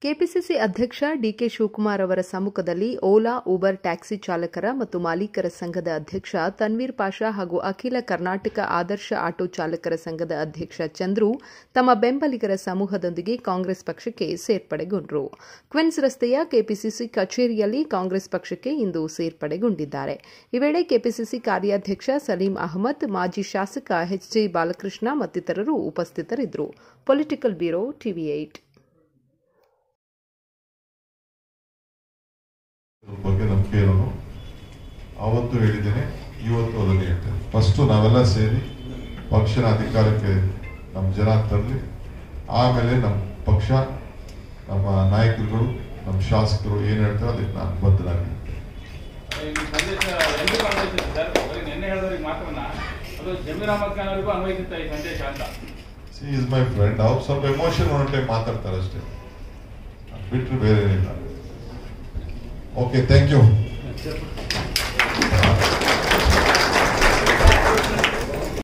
KPCC ಅಧ್ಯಕ್ಷ DK Shivakumar ಅವರ ಸಮ್ಮುಖದಲ್ಲಿ ಓಲಾ ಉಬರ್ ಟ್ಯಾಕ್ಸಿ ಚಾಲಕರ ಮತ್ತು ಮಾಲೀಕರ ಸಂಘದ ಅಧ್ಯಕ್ಷ ತನ್ವೀರ್ ಪಾಷಾ ಹಾಗೂ ಅಖಿಲ ಕರ್ನಾಟಕ ಆದರ್ಶ ಆಟೋ ಚಾಲಕರ ಸಂಘದ ಅಧ್ಯಕ್ಷ ಚಂದ್ರು ತಮ್ಮ ಬೆಂಬಲಿಗರ ಸಮೂಹದೊಂದಿಗೆ ಕಾಂಗ್ರೆಸ್ ಪಕ್ಷಕ್ಕೆ ಸೇರ್ಪಡೆಗೊಂಡರು ಕ್ವಿನ್ಸ್ ರಸ್ತೆಯ ಕೆಪಿಸಿಸಿ ಕಚೇರಿಯಲ್ಲಿ ಕಾಂಗ್ರೆಸ್ ಪಕ್ಷಕ್ಕೆ ಇಂದು ಸೇರ್ಪಡೆಗೊಂಡಿದ್ದಾರೆ ಈ ವೇಳೆ ಕೆಪಿಸಿಸಿ ಕಾರ್ಯಾಧ್ಯಕ್ಷ ಸಲೀಂ ಅಹಮದ್ ಮಾಜಿ ಶಾಸಕ ಎಚ್ಜಿ ಬಾಲಕೃಷ್ಣ ಮತ್ತಿತರರು ಉಪಸ್ಥಿತರಿದ್ದರು ಪೊಲಿಟಿಕಲ್ ಬ್ಯೂರೋ ಟಿವಿ ಏಟ್ ಇದ್ರ ಬಗ್ಗೆ ನಂಬಿಕೆ ಇರೋನು ಆವತ್ತು ಹೇಳಿದ್ದೇನೆ ಇವತ್ತು ಅದನ್ನು ಹೇಳ್ತೇನೆ ಫಸ್ಟು ನಾವೆಲ್ಲ ಸೇರಿ ಪಕ್ಷನ ಅಧಿಕಾರಕ್ಕೆ ನಮ್ಮ ಜನ ತರಲಿ ಆಮೇಲೆ ನಮ್ಮ ಪಕ್ಷ ನಮ್ಮ ನಾಯಕರುಗಳು ನಮ್ಮ ಶಾಸಕರು ಏನು ಹೇಳ್ತಾರೆ ಅದಕ್ಕೆ ನಾನು ಬದ್ಧನಾಗಿರ್ತೇನೆ ಈ ಸಂದೇಶ ಎಲ್ರಿಗೂ ಅನ್ವಯಿಸುತ್ತೆ ಸರ್ ಬರೀ ನಿನ್ನೆ ಹೇಳಿದವ್ರಿಗೆ ಮಾತ್ರವನ್ನ ಅದು ಜಮೀರ್ ಅಹಮದ್ ಖಾನ್ ಅವರಿಗೂ ಅನ್ವಯಿಸುತ್ತೆ ಈ ಸಂದೇಶ ಅಂತ ಸಿ ಇಸ್ ಮೈ ಫ್ರೆಂಡ್ ಅವ್ರು ಸ್ವಲ್ಪ ಎಮೋಷನ್ ಒಂದ್ ಟೈಮ್ ಮಾತಾಡ್ತಾರೆ ಅಷ್ಟೇ ಬಿಟ್ಟರೆ ಬೇರೆ ಏನಿಲ್ಲ ಓಕೆ ಥ್ಯಾಂಕ್ ಯು